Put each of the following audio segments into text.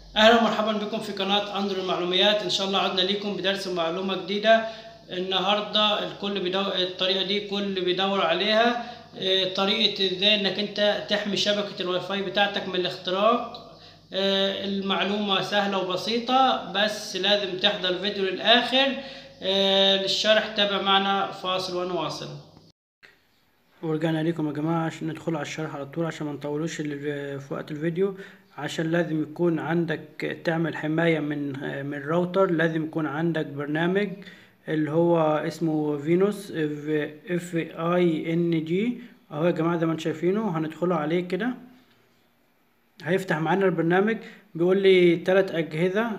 اهلا ومرحبا بكم في قناه اندر المعلومات ان شاء الله عدنا ليكم بدرس معلومه جديده النهارده الكل بيدور الطريقه دي كل بيدور عليها آه، طريقه ازاي انك انت تحمي شبكه الواي فاي بتاعتك من الاختراق آه، المعلومه سهله وبسيطه بس لازم تحضر الفيديو للاخر آه، للشرح تابع معنا فاصل ونواصل ورجعنا لكم يا جماعة عشان ندخل على الشرح على طول عشان ما نطولوش ال- في وقت الفيديو عشان لازم يكون عندك تعمل حماية من من الراوتر لازم يكون عندك برنامج اللي هو اسمه فينوس اف اي ان جي اهو يا جماعة زي ما انتم شايفينه هندخله عليه كده هيفتح معانا البرنامج بيقول لي تلات أجهزة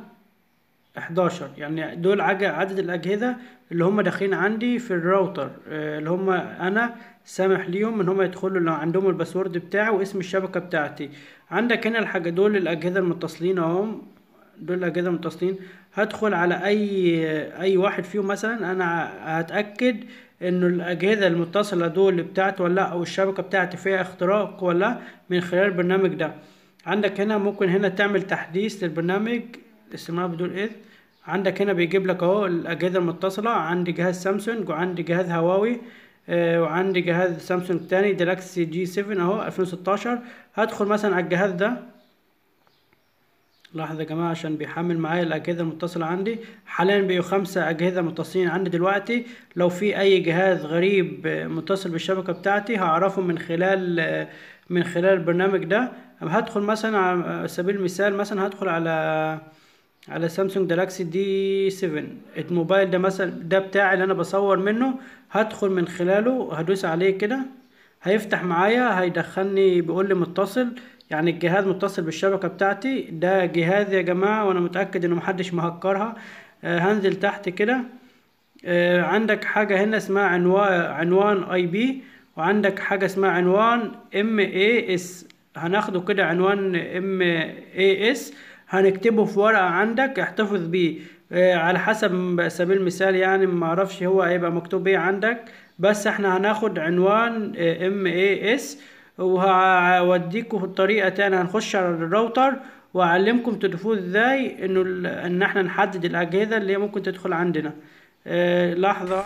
11 يعني دول عج- عدد الأجهزة اللي هم داخلين عندي في الراوتر آه، اللي هم أنا سامح ليهم إن هم يدخلوا لو عندهم الباسورد بتاعي واسم الشبكة بتاعتي عندك هنا الحاجة دول الأجهزة المتصلين أهم دول الأجهزة المتصلين هدخل على أي أي واحد فيهم مثلا أنا هتأكد إنه الأجهزة المتصلة دول بتاعتي ولا لأ أو الشبكة بتاعتي فيها اختراق ولا لأ من خلال البرنامج ده عندك هنا ممكن هنا تعمل تحديث للبرنامج استمرار بدون إذن عندك هنا بيجيب لك اهو الأجهزة المتصلة عندي جهاز سامسونج وعندي جهاز هواوي آه، وعندي جهاز سامسونج تاني جالاكسي جي 7 اهو 2016 هدخل مثلا على الجهاز ده لحظة يا جماعة عشان بيحمل معايا الأجهزة المتصلة عندي حاليا بقوا خمسة أجهزة متصلين عندي دلوقتي لو في أي جهاز غريب آه، متصل بالشبكة بتاعتي هعرفه من خلال آه، من خلال البرنامج ده هدخل مثلا على سبيل المثال مثلا هدخل على على سامسونج جالاكسي دي 7 الموبايل ده مثلا ده بتاعي اللي انا بصور منه هدخل من خلاله هدوس عليه كده هيفتح معايا هيدخلني بيقول لي متصل يعني الجهاز متصل بالشبكة بتاعتي ده جهازي يا جماعة وانا متأكد انه محدش مهكرها آه هنزل تحت كده آه عندك حاجة هنا اسمها عنوان عنوان اي بي وعندك حاجة اسمها عنوان ام اي اس هناخده كده عنوان ام اي اس هنكتبه في ورقة عندك احتفظ بيه آه على حسب سبيل المثال يعني ما اعرفش هو هيبقى مكتوب ايه عندك بس احنا هناخد عنوان ام اي اس وهوديكوا طريقة تانية هنخش على الراوتر واعلمكم تضيفوه ازاي انه ال- ان احنا نحدد الاجهزة اللي هي ممكن تدخل عندنا آه لحظة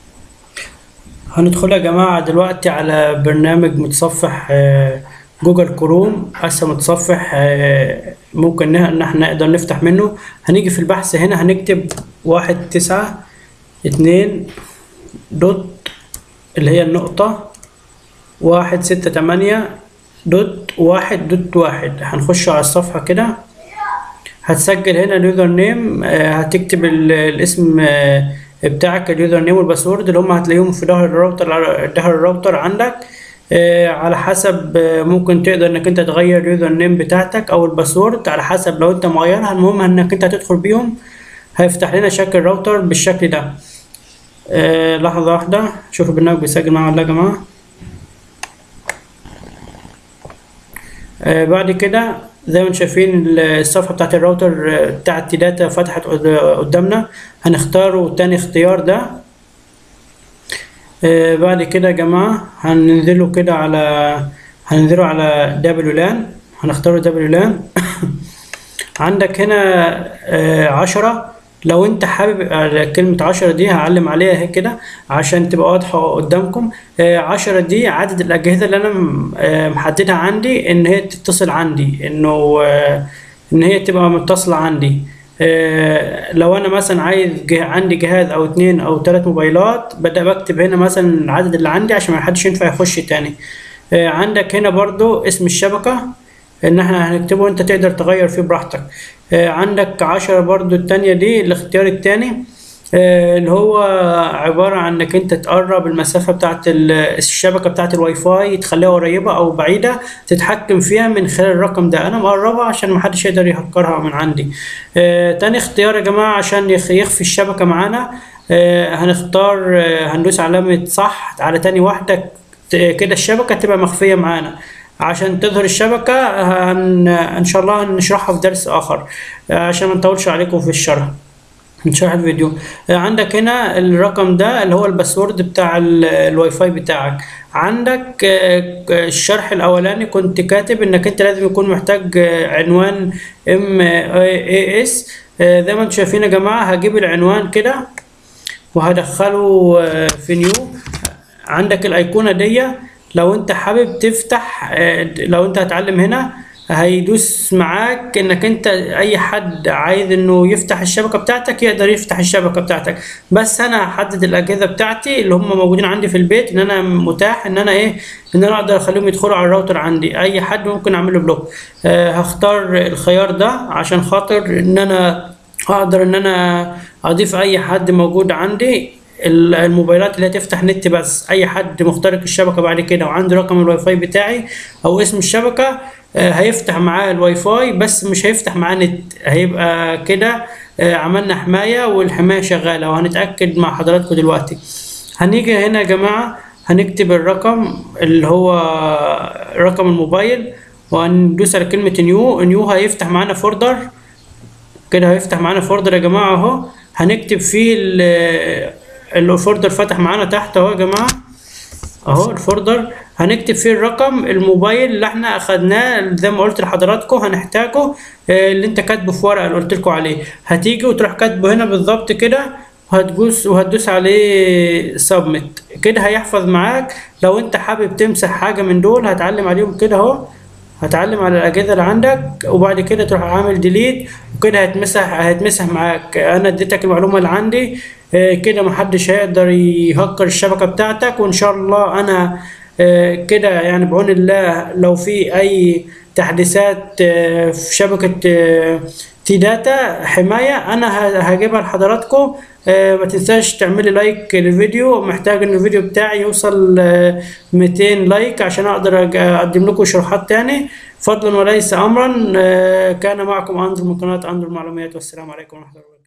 هندخل يا جماعة دلوقتي على برنامج متصفح آه، جوجل كروم هسه متصفح آه، ممكن نه- ان احنا نقدر نفتح منه هنيجي في البحث هنا هنكتب واحد تسعة اتنين دوت اللي هي النقطة واحد ستة تمانية دوت واحد دوت واحد هنخش على الصفحة كده هتسجل هنا اليوزر نيم آه، هتكتب ال- الاسم آه، بتاعك اليوزر نيم والباسورد اللي هم هتلاقيهم في ظهر الراوتر ظهر الراوتر عندك آه، على حسب آه، ممكن تقدر انك انت تغير اليوزر نيم بتاعتك او الباسورد على حسب لو انت مغيرها المهم انك انت هتدخل بيهم هيفتح لنا شكل الراوتر بالشكل ده آه، لحظة واحدة شوف البرنامج بيسجل معايا ولا لا يا جماعة آه، بعد كده زي ما انتم شايفين الصفحة بتاعت الراوتر آه، بتاعت داتا فتحت قد- قدامنا هنختاره تاني اختيار ده آه، بعد كده يا جماعة هننزله كده على هننزله على دبليو لان هنختاره دبليو لان عندك هنا آه، عشرة لو انت حابب آه، كلمة عشرة دي هعلم عليها هيك كده عشان تبقى واضحة قدامكم آه، عشرة دي عدد الأجهزة اللي أنا م- آه، محددها عندي إن هي تتصل عندي إنه آه، إن هي تبقى متصلة عندي آه، لو أنا مثلا عايز جه- عندي جهاز أو اتنين أو تلات موبايلات ببدأ بكتب هنا مثلا العدد اللي عندي عشان ما حدش ينفع يخش تاني آه، عندك هنا برضو اسم الشبكة ان احنا هنكتبه انت تقدر تغير فيه براحتك آه، عندك عشرة برضو التانية دي الاختيار التاني آه، اللي هو عبارة عن انك انت تقرب المسافة بتاعت ال- الشبكة بتاعت الواي فاي تخليها قريبة او بعيدة تتحكم فيها من خلال الرقم ده انا مقربها عشان محدش يقدر يهكرها من عندي آه، تاني اختيار يا جماعة عشان يخ- يخفي الشبكة معانا آه، هنختار آه، هندوس علامة صح على تاني واحدة ت- كده الشبكة تبقى مخفية معانا عشان تظهر الشبكة هن... إن شاء الله هنشرحها في درس آخر عشان ما نطولش عليكم في الشرح نشرح الفيديو عندك هنا الرقم ده اللي هو الباسورد بتاع ال- الواي فاي بتاعك عندك آه، الشرح الاولاني كنت كاتب انك انت لازم يكون محتاج آه، عنوان ام اي اس زي ما انتم شايفين يا جماعه هجيب العنوان كده وهدخله آه، في نيو عندك الايقونه دي لو انت حابب تفتح آه، لو انت هتعلم هنا هيدوس معاك انك انت اي حد عايز انه يفتح الشبكه بتاعتك يقدر يفتح الشبكه بتاعتك بس انا هحدد الاجهزه بتاعتي اللي هم موجودين عندي في البيت ان انا متاح ان انا ايه ان انا اقدر اخليهم يدخلوا على الراوتر عندي اي حد ممكن اعمل له بلوك آه هختار الخيار ده عشان خاطر ان انا اقدر ان انا اضيف اي حد موجود عندي ال- الموبايلات اللي هتفتح نت بس اي حد مخترق الشبكه بعد كده وعنده رقم الواي فاي بتاعي او اسم الشبكه آه، هيفتح معاه الواي فاي بس مش هيفتح معاه نت هيبقى كده آه، عملنا حمايه والحمايه شغاله وهنتاكد مع حضراتكم دلوقتي هنيجي هنا يا جماعه هنكتب الرقم اللي هو رقم الموبايل وهندوس على كلمه نيو نيو هيفتح معانا فولدر كده هيفتح معانا فولدر يا جماعة اهو هنكتب فيه ال- الفولدر فتح معانا تحت اهو يا جماعة اهو الفولدر هنكتب فيه الرقم الموبايل اللي احنا اخدناه زي ما قلت لحضراتكم هنحتاجه آه، اللي انت كاتبه في ورقة اللي قلت لكم عليه هتيجي وتروح كاتبه هنا بالظبط كده وهتدوس وهتدوس عليه سبميت كده هيحفظ معاك لو انت حابب تمسح حاجة من دول هتعلم عليهم كده اهو هتعلم على الأجهزة اللي عندك وبعد كده تروح عامل ديليت وكده هيتمسح هيتمسح معاك أنا اديتك المعلومة اللي عندي آه، كده محدش هيقدر يهكر الشبكة بتاعتك وإن شاء الله أنا آه، كده يعني بعون الله لو في أي تحديثات آه، في شبكة آه، تي داتا حماية أنا ه- هجيبها لحضراتكم آه، ما تنساش تعملي لايك للفيديو محتاج ان الفيديو بتاعي يوصل آه، 200 لايك عشان اقدر أج- اقدم لكم شروحات تاني فضلا وليس امرا آه، كان معكم اندرو من قناة اندرو المعلومات والسلام عليكم ورحمة الله وبركاته